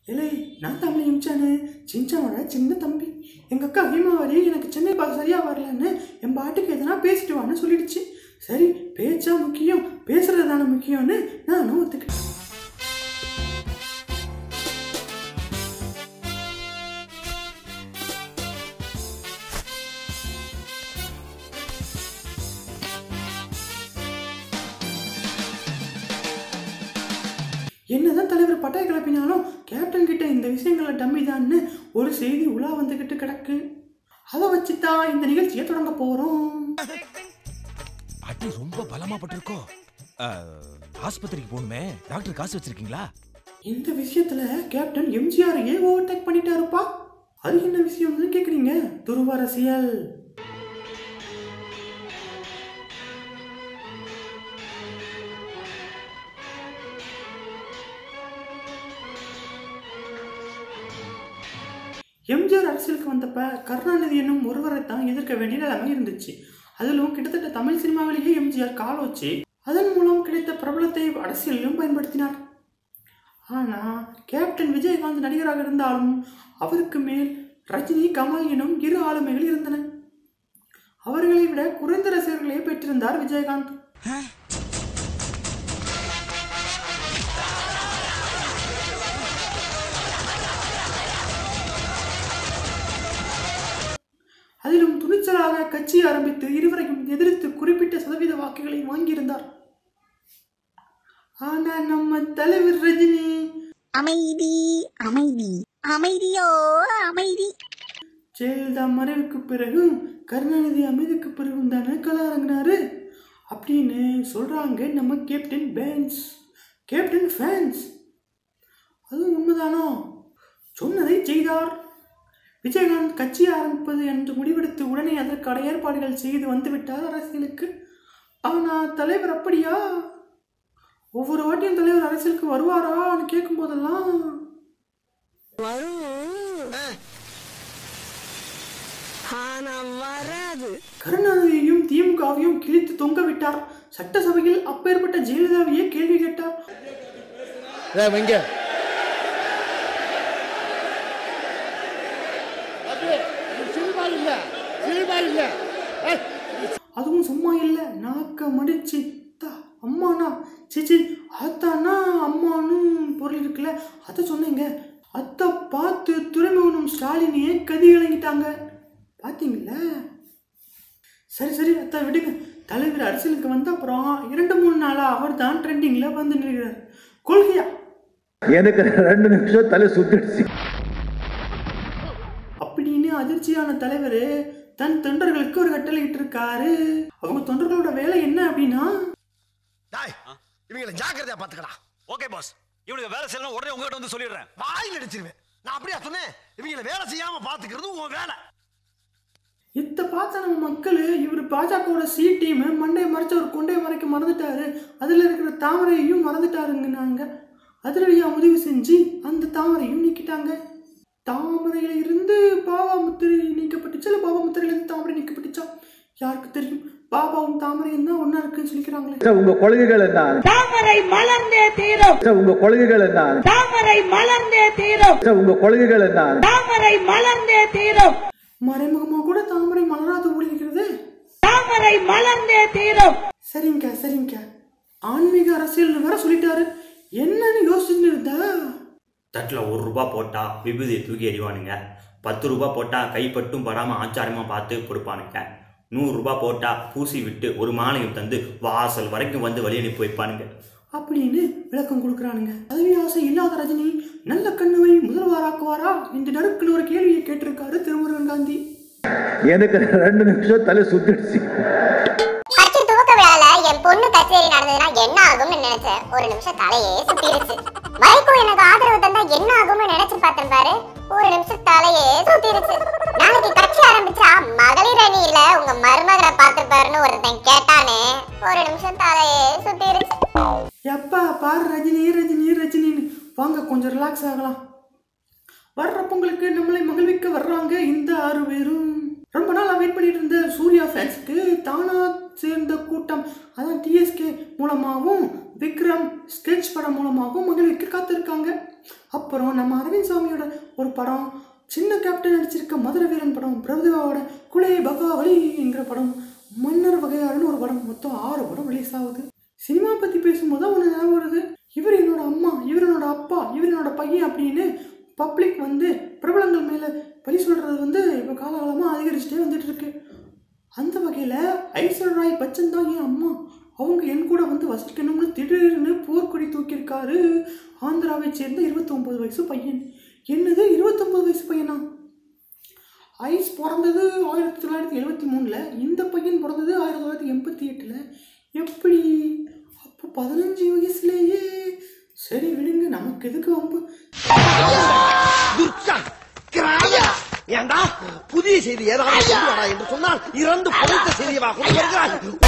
இல்லை நான் தமிழ் இம்சானு சின்சானோட சின்ன தம்பி எங்கள் அக்கா ஹீமாவரி எனக்கு சென்னை பாஷை சரியாக வரலன்னு என் பாட்டுக்கு எதனா பேசிட்டு வான்னு சொல்லிடுச்சு சரி பேச்சா முக்கியம் பேசுறது தானே முக்கியம்னு நானும் ஒத்துக்கிட்டேன் என்னதான் தலைவர் பட்டாய கிளப்பினாலும் கேப்டன் கிட்ட இந்த விஷயங்களை டம்மி தான்னு ஒரு செய்தி உலா வந்துகிட்டு கிடக்கு அதை வச்சு தான் இந்த நிகழ்ச்சியை தொடங்க போறோம் அடி ரொம்ப பலமா பட்டிருக்கோ ஆஸ்பத்திரிக்கு போகணுமே டாக்டர் காசு வச்சிருக்கீங்களா இந்த விஷயத்துல கேப்டன் எம்ஜிஆர் ஏன் ஓவர்டேக் பண்ணிட்டாருப்பா அது என்ன விஷயம்னு கேக்குறீங்க துருவ அரசியல் எம்ஜிஆர் அரசியலுக்கு வந்தப்ப கருணாநிதி என்னும் ஒருவரை தான் எதிர்க்க வேண்டிய நிலைமை இருந்துச்சு அதிலும் கிட்டத்தட்ட தமிழ் சினிமாவிலேயே எம்ஜிஆர் கால் வச்சு அதன் மூலம் கிடைத்த பிரபலத்தை அரசியலிலும் பயன்படுத்தினார் ஆனா கேப்டன் விஜயகாந்த் நடிகராக இருந்தாலும் அவருக்கு மேல் ரஜினி கமல் எனும் இரு ஆளுமைகள் இருந்தன அவர்களை விட குறைந்த ரசிகர்களே பெற்றிருந்தார் விஜயகாந்த் அதிலும் துணிச்சலாக கட்சி ஆரம்பித்து இருவரையும் எதிர்த்து குறிப்பிட்ட சதவீத வாக்குகளை வாங்கியிருந்தார் ஆனா நம்ம தலைவர் ரஜினி அமைதி அமைதி அமைதியோ அமைதி ஜெயலலிதா மறைவுக்கு பிறகும் கருணாநிதி அமைதிக்கு பிறகும் தானே கலாரங்கினாரு அப்படின்னு சொல்றாங்க நம்ம கேப்டன் பேன்ஸ் கேப்டன் ஃபேன்ஸ் அதுவும் உண்மைதானோ சொன்னதை செய்தார் விஜயகாந்த் கட்சி ஆரம்பிப்பது என்று முடிவெடுத்து உடனே அதற்கான ஏற்பாடுகள் செய்து வந்துவிட்டார் அரசியலுக்கு ஆனால் தலைவர் அப்படியா ஒவ்வொரு வாட்டியும் தலைவர் அரசியலுக்கு வருவாரான்னு கேட்கும் போதெல்லாம் ஆனா வராது கருணாநிதியையும் திமுகவையும் கிழித்து தொங்க விட்டார் சட்டசபையில் அப்பேற்பட்ட ஜெயலலிதாவையே கேள்வி கேட்டார் வைங்க சினிமா இல்ல சினிமா இல்ல அதுவும் சும்மா இல்லை நாக்க மடிச்சு தா அம்மானா சிச்சி ஆத்தானா அம்மானு பொருள் இருக்குல்ல அதை சொன்னீங்க அத்தை பார்த்து துறைமுகனும் ஸ்டாலினையே கதி இறங்கிட்டாங்க பார்த்தீங்களா சரி சரி அத்தா விடுங்க தலைவர் அரசியலுக்கு வந்த அப்புறம் இரண்டு மூணு நாளா அவர் தான் ட்ரெண்டிங்கில் வந்து நிற்கிறார் கொள்கையா எனக்கு ரெண்டு நிமிஷம் தலை சுத்திடுச்சு அப்படின்னு அதிர்ச்சியான தலைவர் தன் தொண்டர்களுக்கு ஒரு கட்டளை இட்டிருக்காரு அவங்க தொண்டர்களோட வேலை என்ன அப்படின்னா டாய் இவங்களை ஜாக்கிரதையா பாத்துக்கடா ஓகே பாஸ் இவனுக்கு வேலை செய்யணும் உடனே உங்ககிட்ட வந்து சொல்லிடுறேன் வாயில் அடிச்சிருவேன் நான் அப்படியா சொன்னேன் இவங்களை வேலை செய்யாம பாத்துக்கிறது உன் வேலை இத்த பார்த்த நம்ம மக்கள் இவர் பாஜகவோட சி டீம் மண்டையை மறைச்ச ஒரு கொண்டையை மறைக்க மறந்துட்டாரு அதில் இருக்கிற தாமரையையும் மறந்துட்டாருங்கன்னாங்க அதிரடியாக முடிவு செஞ்சு அந்த தாமரையும் நீக்கிட்டாங்க தாமரையில இருந்து பாபாமுத்திரை நீக்கப்பட்டுச்சு இல்லை பாபாமுத்திரையிலிருந்து தாமரை நீக்கப்பட்டுச்சா யாருக்கு தெரியும் பாபாவும் தாமரையும் தான் ஒன்றா இருக்குன்னு சொல்லிக்கிறாங்களே உங்க கொள்கைகள் என்ன தாமரை மலர்ந்தே தீரும் உங்க கொள்கைகள் என்ன தாமரை மலர்ந்தே தீரும் உங்க கொள்கைகள் என்ன தாமரை மலர்ந்தே தீரும் மறைமுகமாக கூட தாமரை மலராது ஓடிக்கிறது தாமரை மலர்ந்தே தீரும் சரிங்க சரிங்க ஆன்மீக அரசியல் வேற சொல்லிட்டாரு என்னன்னு யோசிச்சுட்டு இருந்தா தட்டில் ஒரு ரூபா போட்டால் விபூதியை தூக்கி எறிவானுங்க பத்து ரூபா போட்டால் கைப்பட்டும் படாமல் ஆச்சாரமாக பார்த்து கொடுப்பானுங்க நூறுரூபா போட்டால் பூசி விட்டு ஒரு மாலையும் தந்து வாசல் வரைக்கும் வந்து வழி அனுப்பி வைப்பானுங்க அப்படின்னு விளக்கம் கொடுக்குறானுங்க பதவி ஆசை இல்லாத ரஜினி நல்ல கண்ணுவை முதல்வராக்குவாரா இந்த நடுக்கில் ஒரு கேள்வியை கேட்டிருக்காரு திருமுருகன் காந்தி எனக்கு ரெண்டு நிமிஷம் தலை சுத்திடுச்சு கட்சி துவக்க விழால என் பொண்ணு கச்சேரி நடந்ததுன்னா என்ன ஆகும்னு நினைச்சேன் ஒரு நிமிஷம் தலையே சுத்திருச்சு வைகோ எனக்கு ஆதரவு தந்தா என்ன ஆகும்னு நினைச்சு பார்த்தேன் பாரு ஒரு நிமிஷம் தலையே சுத்திருச்சு நாளைக்கு கட்சி ஆரம்பிச்சா மகளிர் அணியில உங்க மருமகளை பார்த்துப்பாருன்னு ஒருத்தன் கேட்டானே ஒரு நிமிஷம் தலையே சுத்திருச்சு எப்பா பாரு ரஜினி ரஜினி ரஜினின்னு வாங்க கொஞ்சம் ரிலாக்ஸ் ஆகலாம் வர்ற பொங்கலுக்கு நம்மளை மகிழ்விக்க வர்றாங்க இந்த ஆறு பேரும் ரொம்ப நாள் வெயிட் பண்ணிட்டு இருந்த சூர்யா ஃபேன்ஸ்க்கு தானா சேர்ந்த கூட்டம் அதான் டிஎஸ்கே மூலமாகவும் விக்ரம் ஸ்கெட்ச் படம் மூலமாகவும் மகளிருக்கு காத்திருக்காங்க அப்புறம் நம்ம அரவிந்த் சாமியோட ஒரு படம் சின்ன கேப்டன் நடிச்சிருக்க மதுரை வீரன் படம் பிரபுதேவாவோட குலே பகாவலிங்கிற படம் மன்னர் வகையாருன்னு ஒரு படம் மொத்தம் ஆறு படம் ரிலீஸ் ஆகுது சினிமா பற்றி பேசும்போது தான் ஒன்று ஞாபகம் வருது இவர் என்னோட அம்மா இவர் என்னோட அப்பா இவர் என்னோட பையன் அப்படின்னு பப்ளிக் வந்து பிரபலங்கள் மேலே பழி சொல்கிறது வந்து இப்போ காலகாலமாக அதிகரிச்சுட்டே வந்துட்டு இருக்கு அந்த வகையில் ஐஸ்வர் ராய் பச்சன் தான் என் அம்மா அவங்க என் கூட வந்து வசிக்கணும்னு திடீர்னு போர்க்கொடி தூக்கியிருக்காரு ஆந்திராவை சேர்ந்த 29 வயசு பையன் என்னது 29 வயசு பையனா ஐஸ் பிறந்தது ஆயிரத்தி தொள்ளாயிரத்தி எழுபத்தி மூணில் இந்த பையன் பிறந்தது ஆயிரத்தி தொள்ளாயிரத்தி எண்பத்தி எட்டில் எப்படி அப்போ பதினஞ்சு வயசுலேயே சரி விடுங்க நமக்கு எதுக்கு வம்பு துர்ச்சா கிராயா ஏண்டா புதிய செய்தி ஏதாவது கொண்டு வாடா என்று சொன்னால் இறந்து பழுத்த செய்தியவா கொண்டு வருகிறாய்